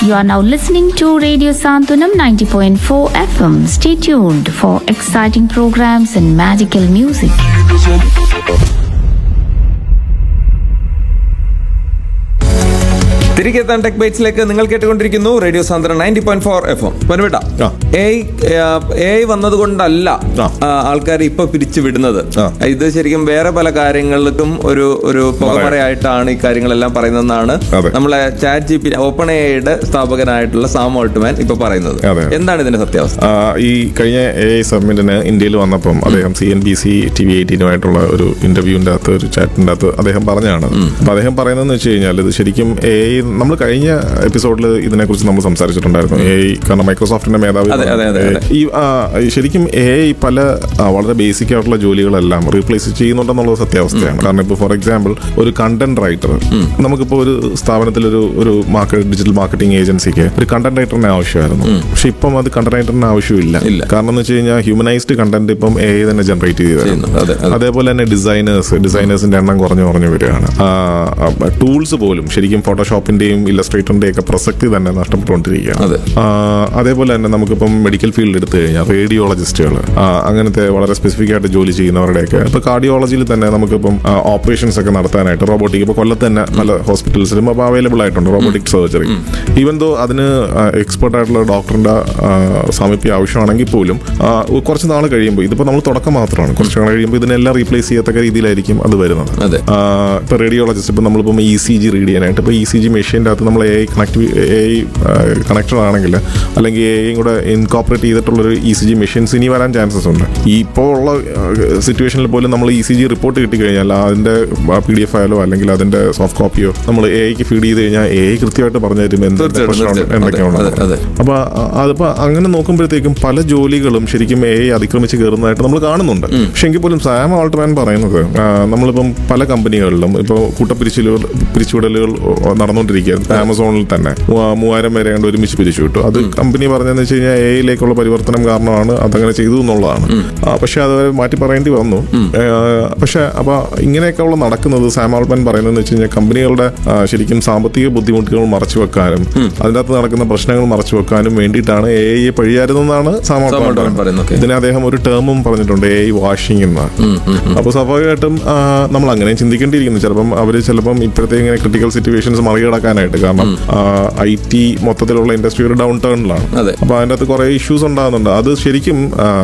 You are now listening to Radio Santunam 90.4 FM. Stay tuned for exciting programs and magical music. തിരികെ എത്താൻ tech ബൈറ്റ്സിലേക്ക് നിങ്ങൾ കേട്ടുകൊണ്ടിരിക്കുന്നു radio സാന്ദ്രൻ ninety point four F M പൊന്നുവിട്ട ആ. എ ഐ വന്നത് കൊണ്ടല്ല ആ. ആൾക്കാർ ഇപ്പൊ പിരിച്ചു വിടുന്നത് ആ. ഇത് ശരിക്കും വേറെ പല കാര്യങ്ങൾക്കും ഒരു ഒരു പുകമറയായിട്ടാണ് ഈ കാര്യങ്ങളെല്ലാം പറയുന്നതെന്നാണ് അതെ. നമ്മളെ ചാറ്റ് ജി പി ഓപ്പൺ എയുടെ സ്ഥാപകനായിട്ടുള്ള സാം ഓൾട്ട്മാൻ ഇപ്പൊ പറയുന്നത് അതെ. എന്താണ് ഇതിന്റെ സത്യാവസ്ഥ ആ, ഈ കഴിഞ്ഞ എ ഐ സബ്മിറ്റിന് ഇന്ത്യയിൽ വന്നപ്പം അദ്ദേഹം C N B C T V എയ്റ്റീനുമായിട്ടുള്ള ഒരു ഇന്റർവ്യൂവിന്റെ അകത്ത് ഒരു ചാറ്റിന്റെ അകത്ത് അദ്ദേഹം പറഞ്ഞാണ് അപ്പൊ അദ്ദേഹം പറയുന്നതെന്ന് വെച്ച് കഴിഞ്ഞാൽ ഇത് ശരിക്കും എ ഐ നമ്മൾ കഴിഞ്ഞ എപ്പിസോഡിൽ ഇതിനെക്കുറിച്ച് നമ്മൾ സംസാരിച്ചിട്ടുണ്ടായിരുന്നു എ ഐ കാരണം മൈക്രോസോഫ്റ്റിന്റെ മേധാവി അതെ, അതെ, അതെ, അതെ. ഈ ആ, ഈ ശരിക്കും എ ഐ പല ആ, വളരെ ബേസിക് ആയിട്ടുള്ള ജോലികളെല്ലാം റീപ്ലേസ് ചെയ്യുന്നുണ്ടെന്നുള്ളത് സത്യാവസ്ഥയാണ് കാരണം ഇപ്പോൾ ഫോർ എക്സാമ്പിൾ ഒരു കണ്ടന്റ് റൈറ്റർ നമുക്കിപ്പോൾ ഒരു സ്ഥാപനത്തിൽ ഒരു ഒരു മാർക്കറ്റ് ഡിജിറ്റൽ മാർക്കറ്റിംഗ് ഏജൻസിക്ക് ഒരു കണ്ടന്റ് റൈറ്ററിനെ ആവശ്യമായിരുന്നു പക്ഷെ ഇപ്പം അത് കണ്ടന്റ് റൈറ്ററിന് ആവശ്യമില്ല ഇല്ല. കാരണം എന്ന് വെച്ച് കഴിഞ്ഞാൽ ഹ്യൂമനൈസ്ഡ് കണ്ടന്റ് ഇപ്പം എ ഐ തന്നെ ജനറേറ്റ് ചെയ്ത് തരുന്നു ചെയ്യുന്നു. അതെ, അതെ. അതേപോലെ തന്നെ ഡിസൈനേഴ്സ് ഡിസൈനേഴ്സിന്റെ എണ്ണം കുറഞ്ഞു കുറഞ്ഞു വരികയാണ് ടൂൾസ് പോലും ശരിക്കും ഫോട്ടോഷോപ്പിന്റെയും ഇല്ലസ്ട്രേറ്ററിന്റെയും ഒക്കെ പ്രസക്തി തന്നെ നഷ്ടപ്പെട്ടുകൊണ്ടിരിക്കുകയാണ് അതെ. ആ, അതേപോലെ തന്നെ നമുക്കിപ്പം മെഡിക്കൽ ഫീൽഡ് എടുത്തു കഴിഞ്ഞാൽ റേഡിയോളജിസ്റ്റുകൾ അങ്ങനത്തെ വളരെ സ്പെസിഫിക് ആയിട്ട് ജോലി ചെയ്യുന്നവരുടെയൊക്കെ ഇപ്പൊ കാർഡിയോളജിയിൽ തന്നെ നമുക്കിപ്പം ഓപ്പറേഷൻസ് ഒക്കെ നടത്താനായിട്ട് റോബോട്ടിക് ഇപ്പൊ കൊല്ലത്ത് തന്നെ പല ഹോസ്പിറ്റൽസിലും അപ്പോൾ അവൈലബിൾ ആയിട്ടുണ്ട് റോബോട്ടിക് സർജറി ഈവൻ ദോ അതിന് എക്സ്പെർട്ട് ആയിട്ടുള്ള ഡോക്ടറിന്റെ ആ, സാമീപ്യം ആവശ്യമാണെങ്കിൽ പോലും ആ, കുറച്ച് നാൾ കഴിയുമ്പോൾ ഇതിപ്പോൾ നമ്മൾ തുടക്കം മാത്രമാണ് കുറച്ച് നാൾ കഴിയുമ്പോൾ ഇതിനെല്ലാം റീപ്ലേസ് ചെയ്യത്തക്ക രീതിയിലായിരിക്കും അത് വരുന്നത് അതെ. ആ, ഇപ്പൊ റേഡിയോളജിസ്റ്റ് ഇപ്പൊ നമ്മളിപ്പം ഇ സി ജി റീഡ് ചെയ്യാനായിട്ട് ഇപ്പൊ ഇ സി ജി മെഷീൻ്റെ അകത്ത് നമ്മൾ A I connect A I connected ആണെങ്കിൽ അല്ലെങ്കിൽ എ ഐയും കൂടെ ഇൻകോപ്പറേറ്റ് ചെയ്തിട്ടുള്ളൊരു ഇ സി ജി മെഷീൻസ് ഇനി വരാൻ ചാൻസസ് ഉണ്ട് ഈ ഇപ്പോൾ ഉള്ള സിറ്റുവേഷനിൽ പോലും നമ്മൾ ഇ സി ജി റിപ്പോർട്ട് കിട്ടിക്കഴിഞ്ഞാൽ അതിന്റെ പി ഡി എഫ് ഫയലോ അല്ലെങ്കിൽ അതിന്റെ സോഫ്റ്റ് കോപ്പിയോ നമ്മൾ എ ഐക്ക് ഫീഡ് ചെയ്ത് കഴിഞ്ഞാൽ എ ഐ കൃത്യമായിട്ട് പറഞ്ഞു തരും എന്തൊക്കെ തീർച്ചയായിട്ടും, പ്രശ്നമുണ്ട് തീർച്ചയായിട്ടും. എന്തൊക്കെയാണ് അതെ, അതെ. അപ്പൊ അ- അതിപ്പോ അങ്ങനെ നോക്കുമ്പോഴത്തേക്കും പല ജോലികളും ശരിക്കും എ ഐ അതിക്രമിച്ച് കയറുന്നതായിട്ട് നമ്മൾ കാണുന്നുണ്ട് പക്ഷെ എങ്കിൽ പോലും സാം ആൾട്ട്മാൻ പറയുന്നത് ആ, നമ്മളിപ്പം പല കമ്പനികളിലും ഇപ്പോൾ കൂട്ടപ്പിരിച്ചിലുകൾ പിരിച്ചുവിടലുകൾ നടന്നുകൊണ്ടിരിക്കുകയാണ് ആമസോണിൽ തന്നെ മൂവ- മൂവായിരം പേരെ കണ്ട് ഒരുമിച്ച് പിരിച്ചു വിട്ടു അത് കമ്പനി പറഞ്ഞതെന്ന് വെച്ച് കഴിഞ്ഞാൽ എ ഐയിലേക്കുള്ള പരിവർത്തനം കാരണമാണ് അതങ്ങനെ ചെയ്തു എന്നുള്ളതാണ് ആ, പക്ഷെ അത് മാറ്റി പറയേണ്ടി വന്നു ആ, പക്ഷെ അപ്പൊ ഇങ്ങനെയൊക്കെ ഉള്ള നടക്കുന്നത് സാം ആൾട്ട്മാൻ പറയുന്നതെന്ന് വെച്ച് കഴിഞ്ഞാൽ കമ്പനികളുടെ ആ, ശരിക്കും സാമ്പത്തിക ബുദ്ധിമുട്ടുകൾ മറച്ചു വെക്കാനും അതിൻ്റെ അകത്ത് നടക്കുന്ന പ്രശ്നങ്ങൾ മറച്ചു വെക്കാനും വേണ്ടിയിട്ടാണ് എ ഐ പഴിയാരുന്നതെന്നാണ് സാം സാം ആൾട്ട്മാൻ ആൾട്ട്മാൻ പറയുന്നത് പറയുന്നത്, okay. ഇതിനെ അദ്ദേഹം ഒരു ടേമും പറഞ്ഞിട്ടുണ്ട് എ ഐ വാഷിംഗ് എന്ന് അപ്പൊ സ്വാഭാവികമായിട്ടും ആ, നമ്മൾ അങ്ങനെ ചിന്തിക്കേണ്ടിയിരിക്കുന്നു ചിലപ്പം അവര് ചിലപ്പം ഇപ്പോഴത്തെ ഇങ്ങനെ ക്രിട്ടിക്കൽ സിറ്റുവേഷൻസ് മറികടക്കാനായിട്ട് കാരണം ഐ ടി മൊത്തത്തിലുള്ള ഇൻഡസ്ട്രി ഒരു ഡൗൺ ടേണിലാണ് അതെ. അപ്പൊ അതിൻ്റെ അകത്ത് കുറെ ഇഷ്യൂസ് ഉണ്ടാകുന്നുണ്ട് അത് ശരിക്കും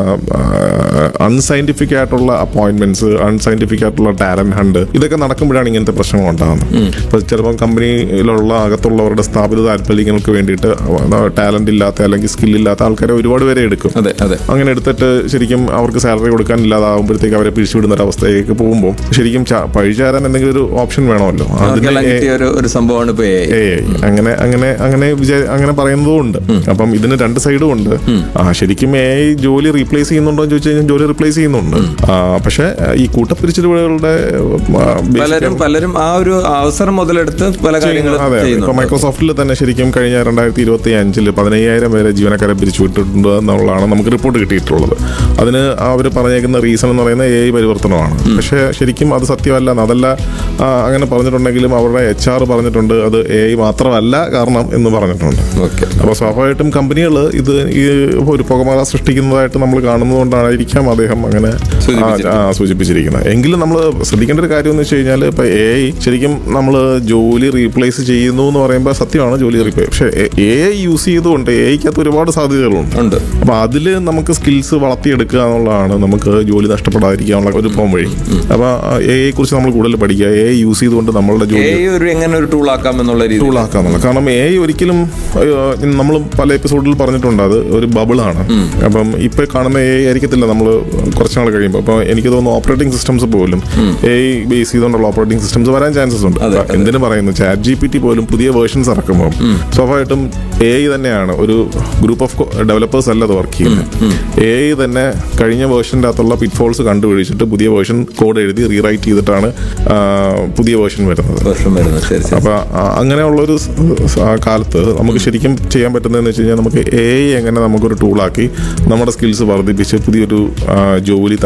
അൺസയന്റിഫിക് ആയിട്ടുള്ള അപ്പോയിന്റ്മെന്റ്സ് അൺസയന്റിഫിക് ആയിട്ടുള്ള ടാലന്റ് ഹണ്ട് ഇതൊക്കെ നടക്കുമ്പോഴാണ് ഇങ്ങനത്തെ പ്രശ്നങ്ങൾ ഉണ്ടാകുന്നത് ഇപ്പൊ ചിലപ്പം കമ്പനിയിലുള്ള അകത്തുള്ളവരുടെ സ്ഥാപിത താല്പര്യങ്ങൾക്ക് വേണ്ടിയിട്ട് ടാലന്റ് ഇല്ലാത്ത അല്ലെങ്കിൽ സ്കിൽ ഇല്ലാത്ത ആൾക്കാരെ ഒരുപാട് പേരെ എടുക്കും അതെ അതെ അങ്ങനെ എടുത്തിട്ട് ശരിക്കും അവർക്ക് സാലറി കൊടുക്കാൻ ഇല്ലാതാകുമ്പോഴത്തേക്ക് അവരെ പിരിച്ചുവിടുന്ന ഒരു അവസ്ഥയിലേക്ക് പോകുമ്പോൾ ശരിക്കും ച- പഴിചാരാൻ എന്തെങ്കിലും ഒരു ഓപ്ഷൻ വേണമല്ലോ അതിന് അവർക്കെല്ലാം എ- കിട്ടിയ ഒരു ഒരു സംഭവമാണ് ഇപ്പൊ AI. ഏ അങ്ങനെ അങ്ങനെ അങ്ങനെ വിചാ- അങ്ങനെ പറയുന്നതും ഉണ്ട് അപ്പം ഇതിന് രണ്ട് സൈഡും ഉണ്ട് ആ ശരിക്കും എ ജോലി റീപ്ലേസ് ചെയ്യുന്നുണ്ടോ എന്ന് ചോദിച്ചു കഴിഞ്ഞാൽ ജോലി റീപ്ലേസ് ചെയ്യുന്നുണ്ട് ആ, പക്ഷെ ഈ കൂട്ടപ്പിരിച്ചിലുകളുടെ ആ, basic പലരും പലരും ആ ഒരു അവസരം മുതലെടുത്ത് പല കാര്യങ്ങളും അതെ അതെ. ഇപ്പൊ ചെയ്യുന്നു മൈക്രോസോഫ്റ്റിൽ തന്നെ ശരിക്കും കഴിഞ്ഞ രണ്ടായിരത്തി ഇരുപത്തി അഞ്ചില് പതിനയ്യായിരം പേരെ ജീവനക്കാരെ പിരിച്ചുവിട്ടിട്ടുണ്ട് എന്നുള്ളതാണ് നമുക്ക് റിപ്പോർട്ട് കിട്ടിയിട്ടുള്ളത് അതിന് അവർ പറഞ്ഞേക്കുന്ന റീസൺ എന്ന് പറയുന്നത് എ ഐ പരിവർത്തനമാണ് പക്ഷേ ശരിക്കും അത് സത്യമല്ല അതല്ല ആ, അങ്ങനെ പറഞ്ഞിട്ടുണ്ടെങ്കിലും അവരുടെ എച്ച് ആർ പറഞ്ഞിട്ടുണ്ട് അത് എ ഐ മാത്രമല്ല കാരണം എന്ന് പറഞ്ഞിട്ടുണ്ട് ഓക്കെ അപ്പോൾ സ്വാഭാവികമായിട്ടും കമ്പനികൾ ഇത് ഈ ഒരു പുകമറ സൃഷ്ടിക്കുന്നതായിട്ട് നമ്മൾ കാണുന്നതുകൊണ്ടായിരിക്കാം അദ്ദേഹം അങ്ങനെ സൂചിപ്പിച്ചിരിക്കുന്നത്. ആ, സൂചിപ്പിച്ചിരിക്കുന്നത് എങ്കിലും നമ്മൾ ശ്രദ്ധിക്കേണ്ട ഒരു കാര്യം എന്ന് വെച്ച് കഴിഞ്ഞാൽ ഇപ്പൊ എ ഐ ശരിക്കും നമ്മൾ ജോലി റീപ്ലേസ് ചെയ്യുന്നു എന്ന് പറയുമ്പോൾ സത്യമാണ് ജോലി റീപ്ലേസ് പക്ഷേ എ ഐ യൂസ് ചെയ്തുകൊണ്ട് എ ഐക്കകത്ത് ഒരുപാട് സാധ്യതകളുണ്ട് ഉണ്ട് അപ്പൊ അതില് നമുക്ക് സ്കിൽസ് വളർത്തിയെടുക്കുക എന്നുള്ളതാണ് നമുക്ക് ജോലി നഷ്ടപ്പെടാതിരിക്കാനുള്ള ഒരു പോം വഴി അപ്പൊ എ ഐ കുറിച്ച് നമ്മൾ കൂടുതൽ പഠിക്കുക എ ഐ യൂസ് ചെയ്തുകൊണ്ട് നമ്മളുടെ എ ജോലി ഒരു എങ്ങനെ ഒരു ടൂൾ ആക്കാം എന്നുള്ള രീതി ടൂൾ ആക്കാന്നുള്ളത് കാരണം എ ഐ ഒരിക്കലും നമ്മൾ പല എപ്പിസോഡിൽ പറഞ്ഞിട്ടുണ്ട് അത് ഒരു ബബിളാണ് അപ്പം ഇപ്പൊ കാണുന്ന എ ഐ ആയിരിക്കത്തില്ല നമ്മൾ കുറച്ച് നാൾ കഴിയുമ്പോൾ അപ്പൊ എനിക്ക് തോന്നുന്നു ഓപ്പറേറ്റിംഗ് സിസ്റ്റംസ് പോലും എ ഐ ബേസ് ചെയ്തുകൊണ്ടുള്ള ഓപ്പറേറ്റിംഗ് സിസ്റ്റംസ് വരാൻ ചാൻസസ് ഉണ്ട് അതെ, അപ്പൊ എന്തിനു പറയുന്നു ചാറ്റ് ജി പി ടി പോലും പുതിയ വേർഷൻസ് ഇറക്കുമ്പോൾ സ്വാഭാവികമായിട്ടും എ ഐ തന്നെയാണ് ഒരു ഗ്രൂപ്പ് ഓഫ് ഡെവലപ്പേഴ്സ് അല്ല അത് വർക്ക് ചെയ്യുന്നത് എ ഐ തന്നെ കഴിഞ്ഞ വേർഷൻ്റെ അകത്തുള്ള പിറ്റ്ഫോൾസ് കണ്ടുപിടിച്ചിട്ട് പുതിയ വേർഷൻ കോഡ് എഴുതി റീറൈറ്റ് ചെയ്തിട്ടാണ് ആ, പുതിയ വേർഷൻ വരുന്നത് വർഷം വരുന്നത് ശരി ശരി അപ്പൊ ആ, അങ്ങനെയുള്ളൊരു സ് സ് ആ കാലത്ത് നമുക്ക് ശരിക്കും ചെയ്യാൻ പറ്റുന്നതെന്ന് വെച്ച് കഴിഞ്ഞാൽ നമുക്ക് എ ഐ എങ്ങനെ നമുക്കൊരു ടൂളാക്കി നമ്മുടെ സ്കിൽസ് വർദ്ധിപ്പിച്ച് പുതിയൊരു ആ, ജോലി